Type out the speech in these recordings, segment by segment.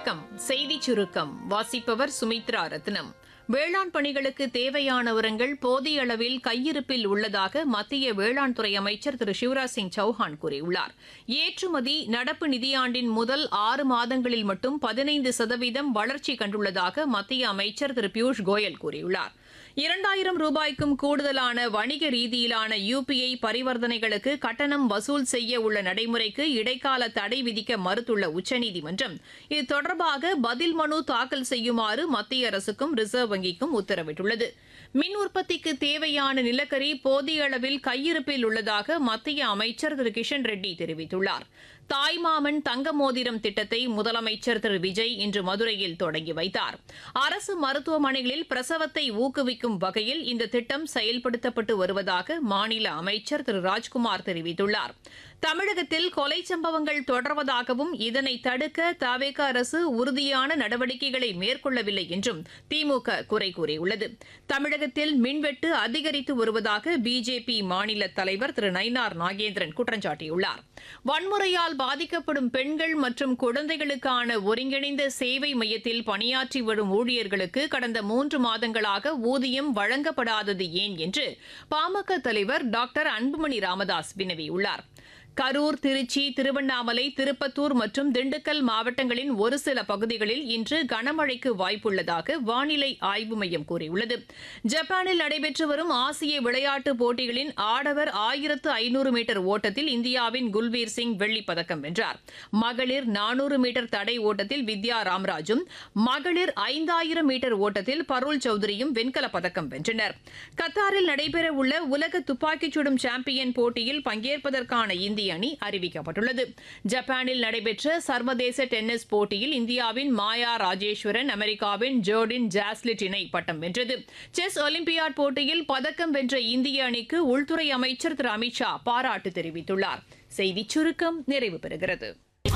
வணக்கம் செய்திச் சுருக்கம் வாசிப்பவர் சுமித்ரா ரத்னம் வேளாண் பணிகளுக்கு தேவையான உரங்கள் போதிய அளவில் கையிருப்பில் உள்ளதாக மத்திய வேளாண் துறை அமைச்சர் திரு சிவராஜ் சிங் சௌஹான் கூறியுள்ளார் ஏற்றுமதி நடப்பு நிதியாண்டின் முதல் ஆறு மாதங்களில் மட்டும் பதினைந்து சதவீதம் வளர்ச்சி கண்டுள்ளதாக மத்திய அமைச்சர் திரு பியூஷ் கோயல் கூறியுள்ளார் இரண்டாயிரம் ரூபாய்க்கும் கூடுதலான வணிக ரீதியிலான யுபிஐ பரிவர்த்தனைகளுக்கு கட்டணம் வசூல் செய்ய உள்ள நடைமுறைக்கு இடைக்கால தடை விதிக்க மறுத்துள்ள உச்சநீதிமன்றம் இது தொடர்பாக பதில் மனு தாக்கல் செய்யுமாறு மத்திய அரசுக்கும் ரிசர்வ் வங்கிக்கும் உத்தரவிட்டுள்ளது மின் உற்பத்திக்கு தேவையான நிலக்கரி போதிய அளவில் கையிருப்பில் உள்ளதாக மத்திய அமைச்சர் திரு கிஷன் ரெட்டி தெரிவித்துள்ளார் தாய்மாமன் தங்க மோதிரம் திட்டத்தை முதலமைச்சர் திரு விஜய் இன்று மதுரையில் தொடங்கி வைத்தார் அரசு மருத்துவமனைகளில் பிரசவத்தை ஊக்குவிக்கும் வகையில் இந்த திட்டம் செயல்படுத்தப்பட்டு வருவதாக மாநில அமைச்சர் திரு ராஜ்குமார் தெரிவித்துள்ளார் தமிழகத்தில் கொலை சம்பவங்கள் தொடர்வதாகவும் இதனை தடுக்க தவேக அரசு உறுதியான நடவடிக்கைகளை மேற்கொள்ளவில்லை என்றும் திமுக குறை கூறியுள்ளது தமிழகத்தில் மின்வெட்டு அதிகரித்து வருவதாக பிஜேபி மாநில தலைவர் திரு நயினார் நாகேந்திரன் குற்றம் சாட்டியுள்ளார் வன்முறையால் பாதிக்கப்படும் பெண்கள் மற்றும் குழந்தைகளுக்கான ஒருங்கிணைந்த சேவை மையத்தில் பணியாற்றி வரும் ஊழியர்களுக்கு கடந்த மூன்று மாதங்களாக ஊதியம் வழங்கப்படாதது ஏன் என்று பாமக தலைவர் டாக்டர் அன்புமணி ராமதாஸ் வினவியுள்ளார் கரூர் திருச்சி திருவண்ணாமலை திருப்பத்தூர் மற்றும் திண்டுக்கல் மாவட்டங்களின் ஒரு சில பகுதிகளில் இன்று கனமழைக்கு வாய்ப்புள்ளதாக வானிலை ஆய்வு மையம் கூறியுள்ளது ஜப்பானில் நடைபெற்று வரும் ஆசிய விளையாட்டுப் போட்டிகளின் ஆடவர் ஆயிரத்து ஐநூறு மீட்டர் ஓட்டத்தில் இந்தியாவின் குல்பீர் சிங் வெள்ளிப் பதக்கம் வென்றார் மகளிர் நானூறு மீட்டர் தடை ஓட்டத்தில் வித்யா ராம்ராஜும் மகளிர் ஐந்தாயிரம் மீட்டர் ஓட்டத்தில் பருள் சௌத்ரியும் வெண்கலப் பதக்கம் வென்றனர் கத்தாரில் நடைபெறவுள்ள உலக துப்பாக்கிச் சுடும் சாம்பியன் போட்டியில் பங்கேற்பதற்கான இந்திய இந்திய அணி அறிவிக்கப்பட்டுள்ளது ஜப்பானில் நடைபெற்ற சர்வதேச டென்னிஸ் போட்டியில் இந்தியாவின் மாயா ராஜேஸ்வரன் அமெரிக்காவின் ஜோர்டின் ஜாஸ்லிட் இணை பட்டம் வென்றது செஸ் ஒலிம்பியாட் போட்டியில் பதக்கம் வென்ற இந்திய அணிக்கு உள்துறை அமைச்சர் திரு அமித்ஷா பாராட்டு தெரிவித்துள்ளார் செய்திச் சுருக்கம் நிறைவு பெறுகிறது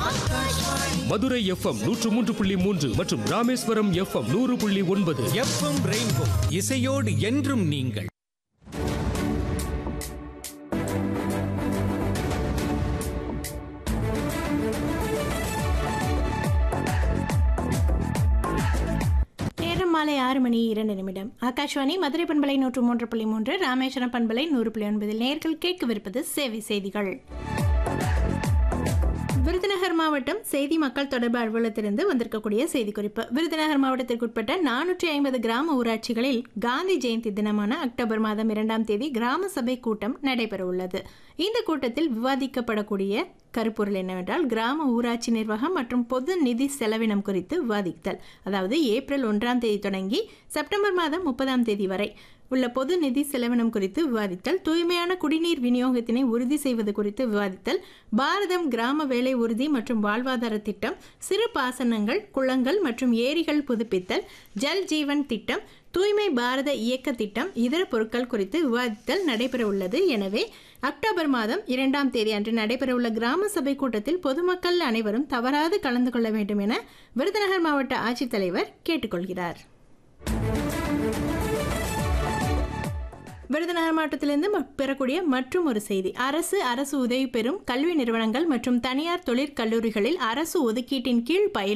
மதுரை எஃப்எம் நூற்று மூன்று புள்ளி மூன்று மற்றும் ராமேஸ்வரம் எஃப்எம் நூறு புள்ளி ஒன்பது எஃப்எம் ரெயின்போ இசையோடு என்றும் நீங்கள் நேரம் மாலை ஆறு மணி இரண்டு நிமிடம் ஆகாஷ்வாணி மதுரை பண்பலை நூற்று மூன்று புள்ளி மூன்று ராமேஸ்வரம் பண்பலை நூறு புள்ளி ஒன்பதில் நேர்கள் கேட்கவிருப்பது சேவை செய்திகள் விருதுநகர் மாவட்டம் செய்தி மக்கள் தொடர்பு அலுவலகத்திலிருந்து வந்திருக்கக்கூடிய செய்திக்குறிப்பு விருதுநகர் மாவட்டத்திற்குட்பட்ட நானூற்றி ஐம்பது கிராம ஊராட்சிகளில் காந்தி ஜெயந்தி தினமான அக்டோபர் மாதம் இரண்டாம் தேதி கிராம சபை கூட்டம் நடைபெற உள்ளது இந்த கூட்டத்தில் விவாதிக்கப்படக்கூடிய கருப்பொருள் என்னவென்றால் கிராம ஊராட்சி நிர்வாகம் மற்றும் பொது நிதி செலவினம் குறித்து விவாதித்தல் அதாவது ஏப்ரல் ஒன்றாம் தேதி தொடங்கி செப்டம்பர் மாதம் முப்பதாம் தேதி வரை உள்ள பொது நிதி செலவினம் குறித்து விவாதித்தல் தூய்மையான குடிநீர் விநியோகத்தினை உறுதி செய்வது குறித்து விவாதித்தல் பாரதம் கிராம வேலை உறுதி மற்றும் வாழ்வாதார திட்டம் சிறு பாசனங்கள் குளங்கள் மற்றும் ஏரிகள் புதுப்பித்தல் ஜல் ஜீவன் திட்டம் தூய்மை பாரத இயக்க திட்டம் இதர பொருட்கள் குறித்து விவாதித்தல் நடைபெற உள்ளது எனவே அக்டோபர் மாதம் இரண்டாம் தேதி அன்று நடைபெறவுள்ள கிராம சபை கூட்டத்தில் பொதுமக்கள் அனைவரும் தவறாது கலந்து கொள்ள வேண்டும் என விருதுநகர் மாவட்ட ஆட்சித்தலைவர் கேட்டுக்கொள்கிறார் விருதுநகர் மாவட்டத்திலிருந்து ம- பெறக்கூடிய மற்றும் ஒரு செய்தி அரசு அரசு உதவி பெறும் கல்வி நிறுவனங்கள் மற்றும் தனியார் தொழிற்கல்லூரிகளில் அரசு ஒதுக்கீட்டின் கீழ் பயிலும்